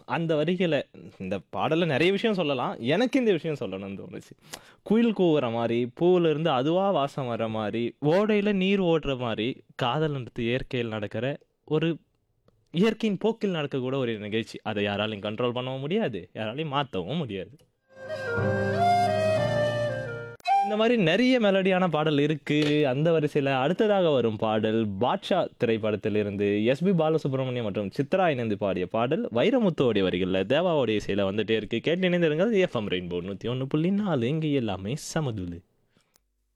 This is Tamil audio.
அந்த வரிகளை இந்த பாடலில் நிறைய விஷயம் சொல்லலாம் எனக்கு இந்த விஷயம் சொல்லணும்னு தோணுச்சு குயில் கூவுற மாதிரி பூவிலிருந்து அதுவாக வாசம் வர மாதிரி ஓடையில் நீர் ஓடுற மாதிரி காதல்ன்றது இயற்கையில் நடக்கிற ஒரு இயற்கையின் போக்கில் நடக்கக்கூட ஒரு நிகழ்ச்சி அதை யாராலையும் கண்ட்ரோல் பண்ணவும் முடியாது யாராலையும் மாற்றவும் முடியாது இந்த மாதிரி நிறைய மெலடியான பாடல் இருக்கு அந்த வரிசையில் அடுத்ததாக வரும் பாடல் பாட்ஷா திரைப்படத்திலிருந்து எஸ்பி பாலசுப்ரமணியம் மற்றும் சித்ரா இணைந்து பாடிய பாடல் வைரமுத்துவோடைய வரிகளில் தேவாவுடைய இசையில் வந்துட்டே இருக்கு கேட்டு இணைந்திருங்கள் எஃப்எம் ரெயின்போ நூற்றி ஒன்று புள்ளி நாலு இங்கே எல்லாமே சமதுலு